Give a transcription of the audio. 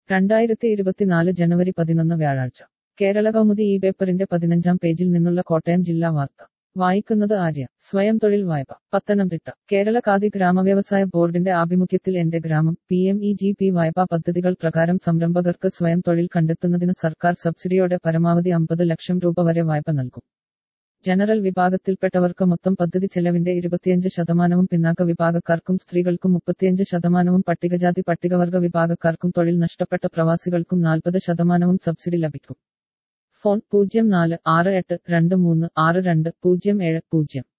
രണ്ടായിരത്തി ഇരുപത്തിനാല് ജനുവരി പതിനൊന്ന് വ്യാഴാഴ്ച കേരള കൗമുദി ഈ പേപ്പറിന്റെ പതിനഞ്ചാം പേജിൽ നിന്നുള്ള കോട്ടയം ജില്ലാ വാർത്ത വായിക്കുന്നത് ആര്യ സ്വയം തൊഴിൽ വായ്പ പത്തനംതിട്ട കേരള ഖാദി ഗ്രാമവ്യവസായ ബോർഡിന്റെ ആഭിമുഖ്യത്തിൽ എന്റെ ഗ്രാമം P M E G P വായ്പാ പദ്ധതികൾ പ്രകാരം സംരംഭകർക്ക് സ്വയം തൊഴിൽ കണ്ടെത്തുന്നതിന് സർക്കാർ സബ്സിഡിയോടെ പരമാവധി അമ്പത് ലക്ഷം രൂപ വരെ വായ്പ നൽകും ജനറൽ വിഭാഗത്തിൽപ്പെട്ടവർക്ക് മൊത്തം പദ്ധതി ചെലവിന്റെ ഇരുപത്തിയഞ്ച് ശതമാനവും പിന്നാക്ക വിഭാഗക്കാർക്കും സ്ത്രീകൾക്കും മുപ്പത്തിയഞ്ച് ശതമാനവും പട്ടികജാതി പട്ടികവർഗ വിഭാഗക്കാർക്കും തൊഴിൽ നഷ്ടപ്പെട്ട പ്രവാസികൾക്കും നാൽപ്പത് ശതമാനവും സബ്സിഡി ലഭിക്കും ഫോൺ പൂജ്യം നാല് ആറ് എട്ട് രണ്ട് മൂന്ന് ആറ് രണ്ട് പൂജ്യം ഏഴ് പൂജ്യം